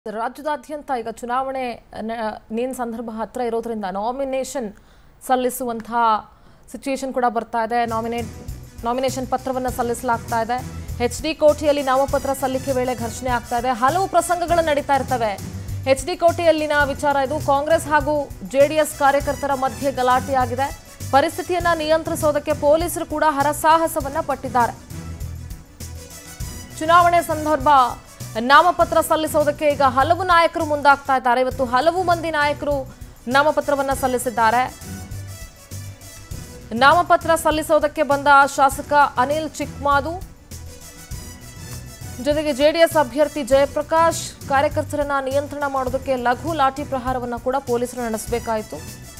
ರಾಜ್ಯದಾದ್ಯಂತ ಈಗ ಚುನಾವಣೆ ನ- ನೇನ್ ಸಂದರ್ಭ ಹತ್ರ ಇರೋದ್ರಿಂದ ನಾಮಿನೇಷನ್ ಸಲ್ಲಿಸುವಂತಹ ಸಿಚುಯೇಷನ್ ಕೂಡ ಬರ್ತಾ ಇದೆ ನಾಮಿನೇಟ್ ನಾಮಿನೇಷನ್ ಪತ್ರವನ್ನು ಸಲ್ಲಿಸಲಾಗ್ತಾ ಇದೆ ಎಚ್ ಡಿ ಕೋಟೆಯಲ್ಲಿ ನಾಮಪತ್ರ ಸಲ್ಲಿಕೆ ವೇಳೆ ಘರ್ಷಣೆ ಆಗ್ತಾ ಇದೆ ಹಲವು ಪ್ರಸಂಗಗಳು ನಡೀತಾ ಇರ್ತವೆ ಎಚ್ ಡಿ ಕೋಟೆಯಲ್ಲಿನ ವಿಚಾರ ಇದು ಕಾಂಗ್ರೆಸ್ ಹಾಗೂ ಜೆಡಿಎಸ್ ಕಾರ್ಯಕರ್ತರ ಮಧ್ಯೆ ಗಲಾಟೆಯಾಗಿದೆ ಪರಿಸ್ಥಿತಿಯನ್ನ ನಿಯಂತ್ರಿಸೋದಕ್ಕೆ ಪೊಲೀಸರು ಕೂಡ ಹರಸಾಹಸವನ್ನ ಪಟ್ಟಿದ್ದಾರೆ ಚುನಾವಣೆ ಸಂದರ್ಭ ನಾಮಪತ್ರ ಸಲ್ಲಿಸೋದಕ್ಕೆ ಈಗ ಹಲವು ನಾಯಕರು ಮುಂದಾಗ್ತಾ ಇದ್ದಾರೆ ಇವತ್ತು ಹಲವು ಮಂದಿ ನಾಯಕರು ನಾಮಪತ್ರವನ್ನ ಸಲ್ಲಿಸಿದ್ದಾರೆ ನಾಮಪತ್ರ ಸಲ್ಲಿಸೋದಕ್ಕೆ ಬಂದ ಶಾಸಕ ಅನಿಲ್ ಚಿಕ್ಮಾದು ಜೊತೆಗೆ ಜೆಡಿಎಸ್ ಅಭ್ಯರ್ಥಿ ಜಯಪ್ರಕಾಶ್ ಕಾರ್ಯಕರ್ತರನ್ನ ನಿಯಂತ್ರಣ ಮಾಡೋದಕ್ಕೆ ಲಘು ಲಾಠಿ ಪ್ರಹಾರವನ್ನ ಕೂಡ ಪೊಲೀಸರು ನಡೆಸಬೇಕಾಯಿತು